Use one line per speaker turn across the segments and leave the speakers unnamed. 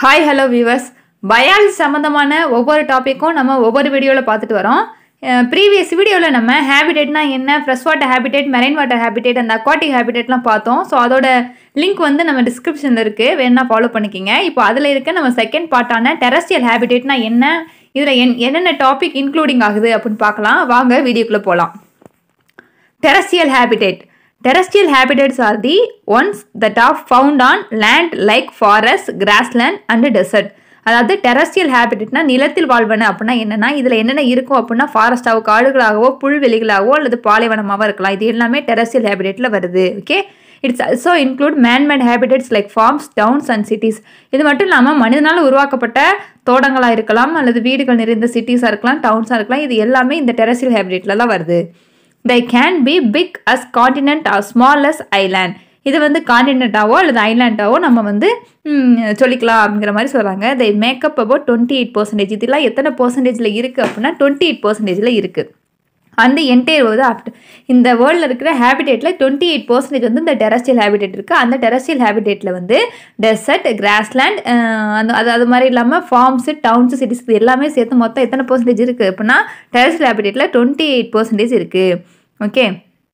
hi hello viewers biology சம்மந்தமான ஒவ்வொரு டாப்பிக்கும் நம்ம ஒவ்வொரு வீடியோவில் பார்த்துட்டு வரோம் ப்ரீவியஸ் வீடியோவில் நம்ம ஹேபிடேட்னா என்ன fresh water habitat marine water habitat அந்த அக்வாட்டிக் ஹேபிடேட்லாம் பார்த்தோம் ஸோ அதோட லிங்க் வந்து நம்ம டிஸ்கிரிப்ஷனில் இருக்குது வேணா ஃபாலோ பண்ணிக்கிங்க இப்போ அதில் இருக்க நம்ம செகண்ட் பார்ட்டான டெரஸ்டியல் ஹேபிடேட்னா என்ன இதில் என் என்னென்ன டாபிக் இன்க்ளூடிங் ஆகுது அப்படின்னு பார்க்கலாம் வாங்க வீடியோக்குள்ளே போகலாம் terrestrial habitat terrestrial habitats are the ones that are found on land like forest grassland and desert அதாவது டெரஸ்டியல் ஹேபிட்டட்னா நிலத்தில் வாழ்வன அப்படின்னா என்னன்னா இதில் என்னென்ன இருக்கும் அப்படின்னா ஃபாரஸ்டாவோ காடுகளாகவோ புல்வெளிகளாகவோ அல்லது பாலைவனமாகவோ இருக்கலாம் இது எல்லாமே டெரஸ்டியல் ஹேபிடேட்டில் வருது okay it's also include man made habitats like farms towns and cities இது மட்டும் இல்லாமல் மனிதனால் உருவாக்கப்பட்ட தோட்டங்களாக இருக்கலாம் அல்லது வீடுகள் நிறைந்த சிட்டிஸாக இருக்கலாம் டவுன்ஸாக இருக்கலாம் இது எல்லாமே இந்த டெரஸ்டியல் ஹேபிடேட்டில் தான் வருது they can be big as continent or small as island இது வந்து காண்டினென்ட்டாவோ அல்லது ஐலாண்டாவோ நம்ம வந்து ம், சொல்லிக்கலாம் அப்படிங்கிற மாதிரி சொல்கிறாங்க they make up up about twenty eight percentage இதெல்லாம் எத்தனை பர்சன்டேஜில் இருக்குது அப்படின்னா டுவெண்ட்டி எயிட் பர்சன்டேஜில் இருக்குது அந்த என்டையர் வந்து ஆஃப்டர் இந்த வேர்ல்டில் இருக்கிற ஹேபிடேட்டில் டுவெண்ட்டி எயிட் பர்சன்டேஜ் வந்து இந்த டெரஸ்டியல் ஹேபிடேட் இருக்குது அந்த டெரஸ்டியல் ஹேபிடேட்டில் வந்து டெசர்ட் கிராஸ்லேண்ட் அந்த அது அது மாதிரி இல்லாமல் ஃபார்ம்ஸு டவுன்ஸு சிட்டிஸ் இது எல்லாமே சேர்த்து மொத்தம் எத்தனை பர்சன்டேஜ் இருக்குது அப்படின்னா டெரஸ்டியல் ஹேபிடேட்டில் டுவெண்ட்டி எயிட் பர்சன்டேஜ் இருக்குது ஓகே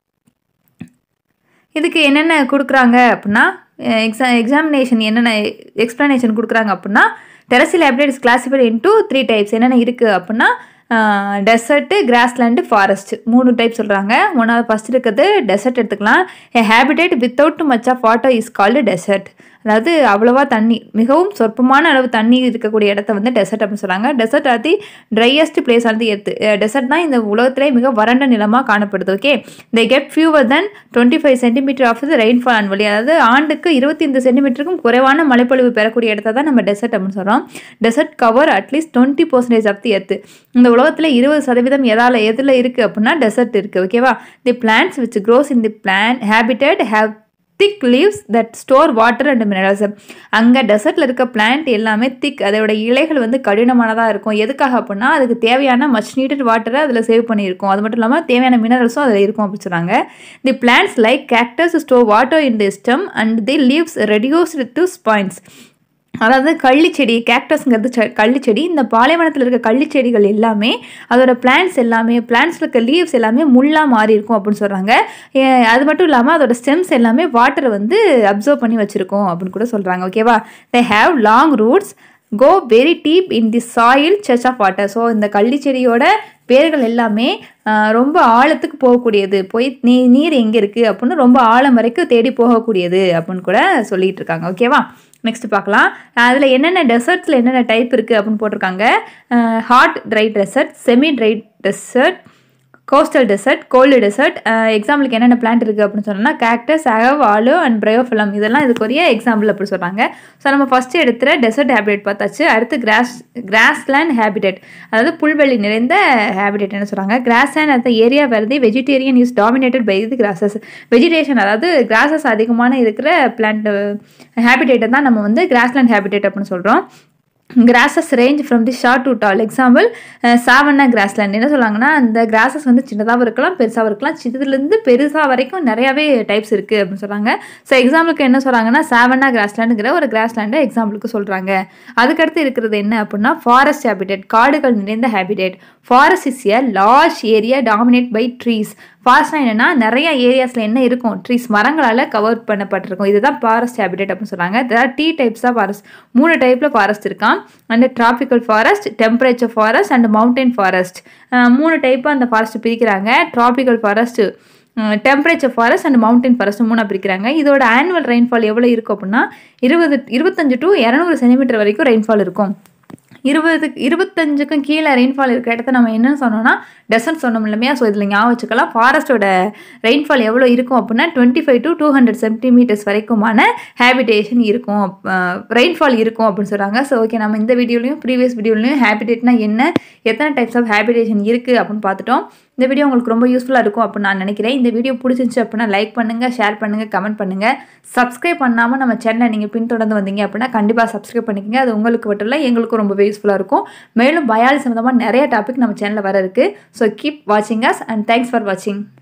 இதுக்கு என்னென்ன கொடுக்குறாங்க அப்படின்னா எக்ஸா எக்ஸாமினேஷன் என்னென்ன எக்ஸ்ப்ளனேஷன் கொடுக்குறாங்க அப்படின்னா terrestrial habitat is classified into three types என்னென்ன இருக்குது அப்படின்னா டெசர்ட்டு கிராஸ்லேண்டு ஃபாரஸ்ட் மூணு டைப் சொல்கிறாங்க ஒன்றாவது ஃபஸ்ட் இருக்கிறது டெசர்ட் எடுத்துக்கலாம் a habitat without much of water is called desert அதாவது அவ்வளோவா தண்ணி மிகவும் சொற்பமான அளவு தண்ணி இருக்கக்கூடிய இடத்த வந்து டெசர்ட் அப்படின்னு சொல்கிறாங்க டெசர்ட் ஆதி ட்ரையஸ்ட் பிளேஸ் ஆனது எத்து டெசர்ட் தான் இந்த உலகத்திலே மிக வறண்ட நிலமாக காணப்படுது okay they get fewer than twenty five centimetre of the rainfall annually அதாவது ஆண்டுக்கு இருபத்தி ஐந்து சென்டிமீட்டருக்கும் குறைவான மழைப்பொழிவு பெறக்கூடிய இடத்த தான் நம்ம டெசர்ட் அப்படின்னு சொல்கிறோம் desert cover at least twenty percentage of the earth இந்த உலகத்தில் இருபது சதவீதம் எதால் எதில் இருக்குது அப்படின்னா டெசர்ட் இருக்குது ஓகேவா the plants which grows in the plant habitat have thick leaves that store water and minerals அங்கே டெசர்ட்டில் இருக்க பிளான்ட் எல்லாமே திக் அதோட இலைகள் வந்து கடினமானதாக இருக்கும் எதுக்காக அப்படின்னா அதுக்கு தேவையான மச் நீடட் வாட்டரை அதில் சேவ் பண்ணியிருக்கும் அது மட்டும் இல்லாமல் தேவையான மினரல்ஸும் அதில் இருக்கும் அப்படின்னு சொல்கிறாங்க the plants like cactus store water in the stem and the leaves reduced to spines அதாவது கள்ளிச்செடி கேக்டஸ்ங்கிறது செ கள்ளிச்செடி இந்த பாலைவனத்தில் இருக்க கள்ளிச்செடிகள் எல்லாமே அதோட பிளான்ஸ் எல்லாமே பிளான்ஸில் இருக்க லீவ்ஸ் எல்லாமே முள்ளாக மாறி இருக்கும் அப்படின்னு சொல்கிறாங்க அது மட்டும் இல்லாமல் அதோட ஸ்டெம்ஸ் எல்லாமே வாட்டரை வந்து அப்சர்வ் பண்ணி வச்சுருக்கோம் அப்படின்னு கூட சொல்கிறாங்க ஓகேவா they have long roots go very deep in the soil search of water so இந்த கள்ளிச்செடியோட வேர்கள் எல்லாமே ஆஹ், ரொம்ப ஆழத்துக்கு போகக்கூடியது போய் நீ நீர் எங்கே இருக்குது அப்படின்னு ரொம்ப ஆழம் வரைக்கும் தேடி போகக்கூடியது அப்படின்னு கூட சொல்லிட்டு இருக்காங்க ஓகேவா நெக்ஸ்ட் பார்க்கலாம் அதில் என்னென்ன டெசர்ட்ஸில் என்னென்ன டைப் இருக்குது அப்படின்னு போட்டிருக்காங்க hot dry desert semi dry desert coastal desert cold desert எக்ஸாம்பிளுக்கு என்னென்ன பிளான்ட் இருக்குது அப்படின்னு சொன்னோம்னா cactus agave aloe and bryophyllum இதெல்லாம் இதுக்குரிய எக்ஸாம்பிள் அப்படி சொல்கிறாங்க ஸோ நம்ம ஃபஸ்ட்டு எடுத்துகிற டெசர்ட் ஹேபிடேட் பார்த்தாச்சு அடுத்து கிராஸ் கிராஸ்லேண்ட் ஹேபிடேட் அதாவது புல்வெளி நிறைந்த ஹேபிடேட் என்ன சொல்கிறாங்க கிராஸ்லேண்ட் அந்த ஏரியா வருது vegetarian is dominated by the grasses vegetation அதாவது கிராசஸ் அதிகமான இருக்கிற பிளான்ட் ஹேபிடேட்டை தான் நம்ம வந்து கிராஸ்லேண்ட் ஹேபிடேட் அப்படின்னு சொல்கிறோம் grasses range from the short to tall example savanna grassland என்ன சொல்லுவாங்கன்னா அந்த கிராசஸ் வந்து சின்னதாகவும் இருக்கலாம் பெருசாகவும் இருக்கலாம் சின்னதுலேருந்து பெருசாக வரைக்கும் நிறையாவே டைப்ஸ் இருக்குது அப்படின்னு சொல்கிறாங்க ஸோ எக்ஸாம்பிளுக்கு என்ன சொல்கிறாங்கன்னா சாவன்னா கிராஸ்லேண்டுங்கிற ஒரு கிராஸ்லேண்டை எக்ஸாம்பிளுக்கு சொல்கிறாங்க அதுக்கடுத்து இருக்கிறது என்ன அப்படின்னா ஃபாரஸ்ட் ஹேபிடேட் காடுகள் நிறைந்த habitat forest is a large area dominate by trees ஃபாரஸ்ட்னா என்னன்னா நிறைய ஏரியாஸில் என்ன இருக்கும் ட்ரீஸ் மரங்களால் கவர் பண்ணப்பட்டிருக்கும் இதுதான் ஃபாரஸ்ட் ஹேபிடேட் அப்படின்னு சொல்கிறாங்க there three types of forest மூணு டைப்பில் ஃபாரஸ்ட் இருக்கான் and tropical forest temperature forest and mountain forest மூணு டைப்பாக அந்த ஃபாரஸ்ட் பிரிக்கிறாங்க tropical forest temperature forest and mountain forest மூணாக பிரிக்கிறாங்க இதோட ஆனுவல் ரெயின்ஃபால் எவ்வளோ இருக்கும் அப்படின்னா இருபது இருபத்தஞ்சு டு இரநூறு சென்டிமீட்டர் வரைக்கும் ரெயின்ஃபால் இருக்கும் இருபது இருபத்தஞ்சுக்கும் கீழே ரெயின்ஃபால் இருக்கிற இடத்த நம்ம என்னன்னு சொன்னோம்னா டெசர்ட் சொன்னோம் இல்லையா ஸோ இதில் ஞாபகம் வச்சுக்கலாம் ஃபாரஸ்ட்டோட ரெயின்ஃபால் எவ்வளோ இருக்கும் அப்படின்னா twenty five to two hundred centimetres வரைக்குமான ஹேபிடேஷன் இருக்கும் ரெயின்ஃபால் இருக்கும் அப்படின்னு சொல்கிறாங்க ஸோ ஓகே நம்ம இந்த வீடியோலையும் ப்ரீவியஸ் வீடியோலையும் ஹேபிடேட்னா என்ன எத்தனை டைப்ஸ் ஆஃப் ஹேபிடேஷன் இருக்குது அப்படின்னு பார்த்துட்டோம் இந்த வீடியோ உங்களுக்கு ரொம்ப யூஸ்ஃபுல்லாக இருக்கும் அப்படின்னு நான் நினைக்கிறேன் இந்த வீடியோ பிடிச்சிருந்துச்சு அப்படின்னா லைக் பண்ணுங்கள் ஷேர் பண்ணுங்கள் கமெண்ட் பண்ணுங்கள் சப்ஸ்கிரைப் பண்ணாமல் நம்ம சேனலை நீங்கள் பின்தொடர்ந்து வந்தீங்க அப்படின்னா கண்டிப்பாக சப்ஸ்கிரைப் பண்ணிக்கங்க அது உங்களுக்கு மட்டும் இல்லை எங்களுக்கும் ரொம்பவே யூஸ்ஃபுல்லாக இருக்கும் மேலும் பயாலஜி சம்மந்தமாக நிறைய டாபிக் நம்ம சேனலில் வர இருக்குது ஸோ கீப் வாட்சிங் அஸ் அண்ட் தேங்க்ஸ் ஃபார் வாட்சிங்